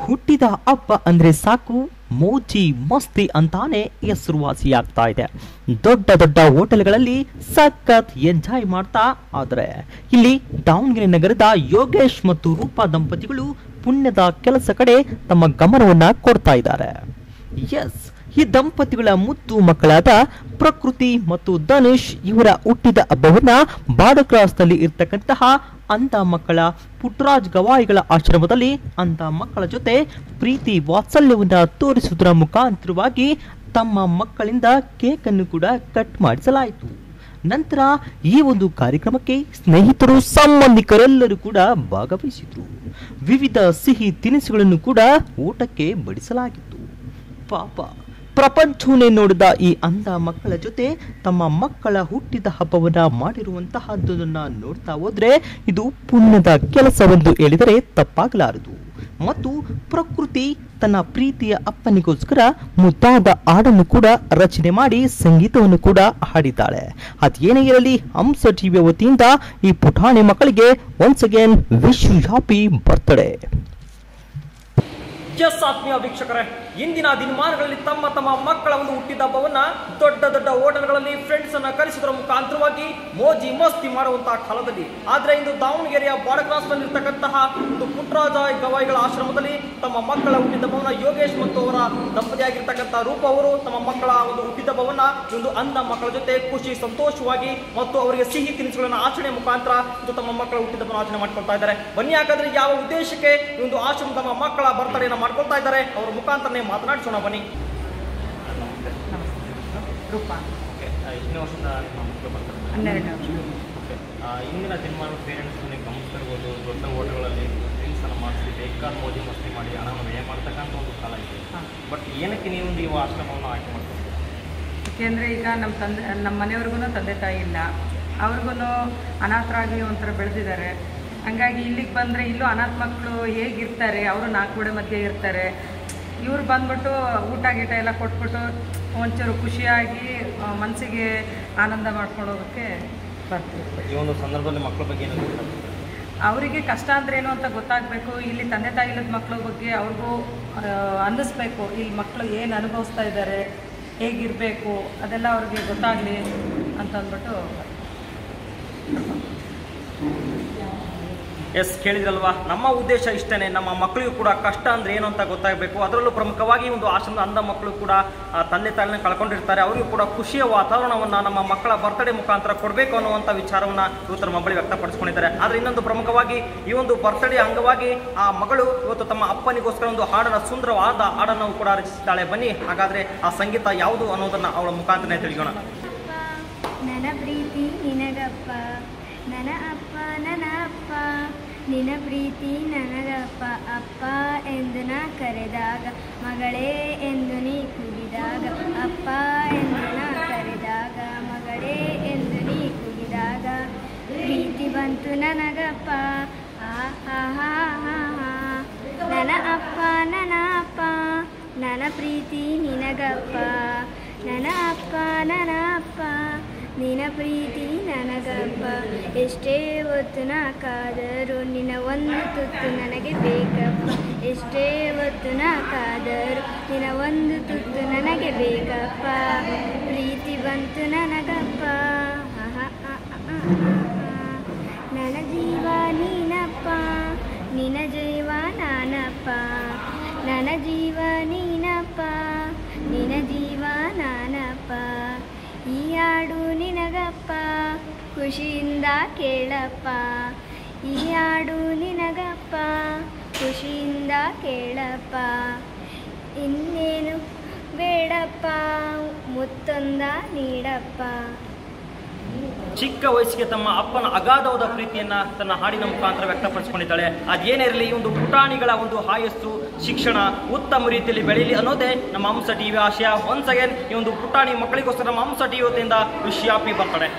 ಹುಟ್ಟಿದ ಹಬ್ಬ ಅಂದ್ರೆ ಸಾಕು ಮೋಜಿ ಮಸ್ತಿ ಅಂತಾನೆ ಹೆಸರುವಾಸಿಯಾಗ್ತಾ ಇದೆ ದೊಡ್ಡ ದೊಡ್ಡ ಹೋಟೆಲ್ಗಳಲ್ಲಿ ಸಖತ್ ಎಂಜಾಯ್ ಮಾಡ್ತಾ ಆದ್ರೆ ಇಲ್ಲಿ ದಾವಣಗೆರೆ ನಗರದ ಯೋಗೇಶ್ ಮತ್ತು ರೂಪಾ ದಂಪತಿಗಳು ಪುಣ್ಯದ ಕೆಲಸ ಕಡೆ ತಮ್ಮ ಗಮನವನ್ನ ಕೊಡ್ತಾ ಇದ್ದಾರೆ ಎಸ್ ಈ ದಂಪತಿಗಳ ಮುದ್ದು ಮಕ್ಕಳಾದ ಪ್ರಕೃತಿ ಮತ್ತು ಧನುಷ್ ಇವರ ಹುಟ್ಟಿದ ಹಬ್ಬವನ್ನ ಬಾಡಕ್ರಾಸ್ನಲ್ಲಿ ಇರ್ತಕ್ಕಂತಹ ಅಂಧ ಮಕ್ಕಳ ಪುಟ್ಟರಾಜ್ ಗವಾಯಿಗಳ ಆಶ್ರಮದಲ್ಲಿ ಅಂಧ ಮಕ್ಕಳ ಜೊತೆ ಪ್ರೀತಿ ವಾತ್ಸಲ್ಯವನ್ನ ತೋರಿಸುವುದರ ಮುಖಾಂತರವಾಗಿ ತಮ್ಮ ಮಕ್ಕಳಿಂದ ಕೇಕ್ ಅನ್ನು ಕೂಡ ಕಟ್ ಮಾಡಿಸಲಾಯಿತು ನಂತರ ಈ ಒಂದು ಕಾರ್ಯಕ್ರಮಕ್ಕೆ ಸ್ನೇಹಿತರು ಸಂಬಂಧಿಕರೆಲ್ಲರೂ ಕೂಡ ಭಾಗವಹಿಸಿದ್ರು ವಿವಿಧ ಸಿಹಿ ತಿನಿಸುಗಳನ್ನು ಕೂಡ ಊಟಕ್ಕೆ ಬಡಿಸಲಾಗಿತ್ತು ಪಾಪ ಪ್ರಪಂಚವನ್ನೇ ನೋಡಿದ ಈ ಅಂಧ ಮಕ್ಕಳ ಜೊತೆ ತಮ್ಮ ಮಕ್ಕಳ ಹುಟ್ಟಿದ ಹಬ್ಬವನ್ನ ಮಾಡಿರುವಂತಹದ್ದನ್ನ ನೋಡ್ತಾ ಹೋದ್ರೆ ಇದು ಪುಣ್ಯದ ಕೆಲಸವೆಂದು ಹೇಳಿದರೆ ತಪ್ಪಾಗಲಾರದು ಮತ್ತು ಪ್ರಕೃತಿ ತನ್ನ ಪ್ರೀತಿಯ ಅಪ್ಪನಿಗೋಸ್ಕರ ಮುದ್ದಾದ ಹಾಡನ್ನು ಕೂಡ ರಚನೆ ಮಾಡಿ ಸಂಗೀತವನ್ನು ಕೂಡ ಹಾಡಿದ್ದಾಳೆ ಅದೇನೇ ಇರಲಿ ಹಂಸ ಟಿವಿಯ ವತಿಯಿಂದ ಈ ಪುಟಾಣಿ ಮಕ್ಕಳಿಗೆ once again wish happy birthday ಎಸ್ ಆತ್ಮೀಯ ವೀಕ್ಷಕರೇ ಇಂದಿನ ದಿನಮಾನಗಳಲ್ಲಿ ತಮ್ಮ ತಮ್ಮ ಮಕ್ಕಳ ಒಂದು ಹುಟ್ಟಿದ ಹಬ್ಬವನ್ನ ದೊಡ್ಡ ದೊಡ್ಡ ಹೋಟೆಲ್ಗಳಲ್ಲಿ ಫ್ರೆಂಡ್ಸ್ ಅನ್ನ ಕರೆಸುವುದರ ಮುಖಾಂತರವಾಗಿ ಮೋಜಿ ಮಸ್ತಿ ಮಾಡುವಂತಹ ಕಾಲದಲ್ಲಿ ಆದ್ರೆ ಇಂದು ದಾವಣಗೆರೆಯ ಬಾಡಕ್ರಾಸ್ ನಲ್ಲಿರ್ತಕ್ಕಂತಹ ಒಂದು ಪುಟ್ಟರಾಜ ಗವಾಯಿಗಳ ಆಶ್ರಮದಲ್ಲಿ ತಮ್ಮ ಮಕ್ಕಳ ಹುಟ್ಟಿದ ಹಬ್ಬವನ್ನ ಯೋಗೇಶ್ ಮತ್ತು ಅವರ ದಂಪತಿಯಾಗಿರ್ತಕ್ಕಂಥ ರೂಪ ಅವರು ತಮ್ಮ ಮಕ್ಕಳ ಒಂದು ಹುಟ್ಟಿದ ಹಬ್ಬವನ್ನ ಈ ಒಂದು ಅಂಧ ಮಕ್ಕಳ ಜೊತೆ ಖುಷಿ ಸಂತೋಷವಾಗಿ ಮತ್ತು ಅವರಿಗೆ ಸಿಹಿ ತಿನಿಸುಗಳನ್ನು ಆಚರಣೆ ಮುಖಾಂತರ ಇದು ತಮ್ಮ ಮಕ್ಕಳ ಹುಟ್ಟಿದ ಹಬ್ಬವನ್ನು ಆಚರಣೆ ಮಾಡ್ಕೊಳ್ತಾ ಇದ್ದಾರೆ ಬನ್ನಿ ಹಾಗಾದ್ರೆ ಯಾವ ಉದ್ದೇಶಕ್ಕೆ ಈ ಒಂದು ಆಶ್ರಮ ತಮ್ಮ ಮಕ್ಕಳ ಬರ್ತಡೆಯನ್ನು ಮಾಡ್ಕೊಳ್ತಾ ಇದ್ದಾರೆ ಅವರ ಮುಖಾಂತರನೇ ಮಾತನಾಡಿಸೋಣ ಬನ್ನಿ ರೂಪ ಇನ್ನೂ ವರ್ಷದ ನಿಮ್ಮ ಮಕ್ಕಳು ಬರ್ತಾರೆ ಹನ್ನೆರಡು ಇಂದಿನ ದಿನಮಾನ ಪೇರೆಂಟ್ಸ್ ನೀವು ಗಮನಿಸ್ತಿರ್ಬೋದು ದೊಡ್ಡ ಹೋಟೆಲ್ಗಳಲ್ಲಿ ಡ್ರಿಂಕ್ಸನ್ನು ಮಾಡಿಸಿ ಬೇಕಾದ ಮೋಜಿ ಮಸ್ತಿ ಮಾಡಿ ಹಣವನ್ನು ವ್ಯಯ ಮಾಡ್ತಕ್ಕಂಥ ಒಂದು ಕಾಲ ಇದೆ ಹಾಂ ಬಟ್ ಏನಕ್ಕೆ ನೀವು ನೀವು ಆಶ್ರಮವನ್ನು ಆಯ್ಕೆ ಮಾಡ್ತೀವಿ ಏಕೆಂದರೆ ಈಗ ನಮ್ಮ ತಂದೆ ನಮ್ಮ ಮನೆಯವ್ರಿಗೂ ತಂದೆ ತಾಯಿ ಇಲ್ಲ ಅವ್ರಿಗೂ ಅನಾಥರಾಗಿ ಒಂಥರ ಬೆಳೆದಿದ್ದಾರೆ ಹಂಗಾಗಿ ಇಲ್ಲಿಗೆ ಬಂದರೆ ಇಲ್ಲೂ ಅನಾಥ ಮಕ್ಕಳು ಹೇಗಿರ್ತಾರೆ ಅವರು ನಾಲ್ಕು ಗೋಡೆ ಮಧ್ಯೆ ಇರ್ತಾರೆ ಇವ್ರು ಬಂದ್ಬಿಟ್ಟು ಊಟ ಗೀಟ ಎಲ್ಲ ಕೊಟ್ಬಿಟ್ಟು ಒಂಚೂರು ಖುಷಿಯಾಗಿ ಮನಸ್ಸಿಗೆ ಆನಂದ ಮಾಡ್ಕೊಂಡು ಹೋಗೋಕ್ಕೆ ಬರ್ತೀವಿ ಈ ಒಂದು ಸಂದರ್ಭದಲ್ಲಿ ಮಕ್ಕಳ ಬಗ್ಗೆ ಏನು ಗೊತ್ತಾಗ್ತದೆ ಅವರಿಗೆ ಕಷ್ಟ ಅಂದ್ರೇನು ಅಂತ ಗೊತ್ತಾಗಬೇಕು ಇಲ್ಲಿ ತಂದೆ ತಾಯಿ ಇಲ್ಲದ ಮಕ್ಕಳ ಬಗ್ಗೆ ಅವ್ರಿಗೂ ಆ, ಅನ್ನಿಸ್ಬೇಕು ಇಲ್ಲಿ ಮಕ್ಕಳು ಏನು ಅನುಭವಿಸ್ತಾ ಇದ್ದಾರೆ ಹೇಗಿರಬೇಕು ಅದೆಲ್ಲ ಅವ್ರಿಗೆ ಗೊತ್ತಾಗಲಿ ಅಂತ ಅಂದ್ಬಿಟ್ಟು ಎಸ್ ಕೇಳಿದ್ರಲ್ವಾ ನಮ್ಮ ಉದ್ದೇಶ ಇಷ್ಟನೇ ನಮ್ಮ ಮಕ್ಕಳಿಗೂ ಕೂಡ ಕಷ್ಟ ಅಂದ್ರೆ ಏನು ಅಂತ ಗೊತ್ತಾಗಬೇಕು ಅದರಲ್ಲೂ ಪ್ರಮುಖವಾಗಿ ಒಂದು ಆಶ್ರಮದ ಅಂಧ ಮಕ್ಕಳು ಕೂಡ ಆ, ತಂದೆ ತಾಯಿನ ಕಳ್ಕೊಂಡಿರ್ತಾರೆ ಅವರಿಗೂ ಕೂಡ ಖುಷಿಯ ವಾತಾವರಣವನ್ನ ನಮ್ಮ ಮಕ್ಕಳ ಬರ್ತ್ಡೇ ಮುಖಾಂತರ ಕೊಡಬೇಕು ಅನ್ನುವಂಥ ವಿಚಾರವನ್ನ ಇವತ್ತು ನಮ್ಮ ಬಳಿ ವ್ಯಕ್ತಪಡಿಸ್ಕೊಂಡಿದ್ದಾರೆ ಆದರೆ ಇನ್ನೊಂದು ಪ್ರಮುಖವಾಗಿ ಈ ಒಂದು ಬರ್ತ್ಡೇ ಅಂಗವಾಗಿ ಆ ಮಗಳು ಇವತ್ತು ತಮ್ಮ ಅಪ್ಪನಿಗೋಸ್ಕರ ಒಂದು ಹಾಡನ್ನ ಸುಂದರವಾದ ಹಾಡನ್ನು ಕೂಡ ರಚಿಸಿದ್ದಾಳೆ ಬನ್ನಿ ಹಾಗಾದ್ರೆ ಆ ಸಂಗೀತ ಯಾವುದು ಅನ್ನೋದನ್ನ ಅವಳ ಮುಖಾಂತರನೇ ತಿಳಿಯೋಣ ನನ್ನ ಪ್ರೀತಿ ನಿನಗಪ್ಪ ನನ್ನ ಅಪ್ಪ ನನ್ನ ಅಪ್ಪ ನಿನ್ನ ಪ್ರೀತಿ ನನಗಪ್ಪ ಅಪ್ಪ ಎಂದು ನಾ ಕರೆದಾಗ ಮಗಳೇ ಎಂದು ನೀ ಕೂಗಿದಾಗ ಅಪ್ಪ ಎಂದು ನಾ ಕರೆದಾಗ ಮಗಳೇ ಎಂದು ನೀ ಕೂಗಿದಾಗ ಪ್ರೀತಿ ಬಂತು ನನಗಪ್ಪ ಆ ಹಾ ಹಾ ಹಾ ಹಾ ನನ್ನ ಅಪ್ಪ ನನ್ನ ಅಪ್ಪ ನನ್ನ ಪ್ರೀತಿ ನಿನಗಪ್ಪ ನನ್ನ ಅಪ್ಪ ನನ್ನ ಅಪ್ಪ ನಿನ್ನ ಪ್ರೀತಿ ನನಗಪ್ಪ ಎಷ್ಟೇ ಹೊತ್ತು ನಾ ಕಾದರು ನಿನ್ನ ಒಂದು ತುತ್ತು ನನಗೆ ಬೇಕಪ್ಪ ಎಷ್ಟೇ ಹೊತ್ತು ನಾ ಕಾದರು ನಿನ್ನ ಒಂದು ತುತ್ತು ನನಗೆ ಬೇಕಪ್ಪ ಪ್ರೀತಿ ಬಂತು ನನಗಪ್ಪ ಆಹಾ, ಆ, ಆ, ಆ, ಆ. ನನ್ನ ಜೀವ ನೀನಪ್ಪ ನಿನ್ನ ಜೀವ ನಾನಪ್ಪ ನನ್ನ ಜೀವ ನೀನಪ್ಪ ನಿನ್ನ ಜೀವ ನಾನಪ್ಪ ಈ ಹಾಡು ನಿನಗಪ್ಪ ಖುಷಿಯಿಂದ ಕೇಳಪ್ಪ ಈ ಹಾಡು ನಿನಗಪ್ಪ ಖುಷಿಯಿಂದ ಕೇಳಪ್ಪ ಇನ್ನೇನು ಬೇಡಪ್ಪ ಮುತ್ತೊಂದ ನೀಡಪ್ಪ ಚಿಕ್ಕ ವಯಸ್ಸಿಗೆ ತಮ್ಮ ಅಪ್ಪನ ಅಗಾಧವಾದ ಪ್ರೀತಿಯನ್ನ ತನ್ನ ಹಾಡಿನ ಮುಖಾಂತರ ವ್ಯಕ್ತಪಡಿಸಿಕೊಂಡಿದ್ದಾಳೆ ಅದೇನೇ ಇರಲಿ ಈ ಒಂದು ಪುಟಾಣಿಗಳ ಒಂದು ಆಯಸ್ಸು ಶಿಕ್ಷಣ ಉತ್ತಮ ರೀತಿಯಲ್ಲಿ ಬೆಳೀಲಿ ಅನ್ನೋದೇ ನಮ್ಮ ಹಂಸ ಟಿವಿ ಆಶಯ ಒನ್ಸ್ ಅಗೇನ್ ಈ ಒಂದು ಪುಟಾಣಿ ಮಕ್ಕಳಿಗೋಸ್ಕರ ನಮ್ಮ ಹಂಸ ಟಿವಿ ವತಿಯಿಂದ ವಿಶ್ಯಾಪಿ ಬರ್ತಾಳೆ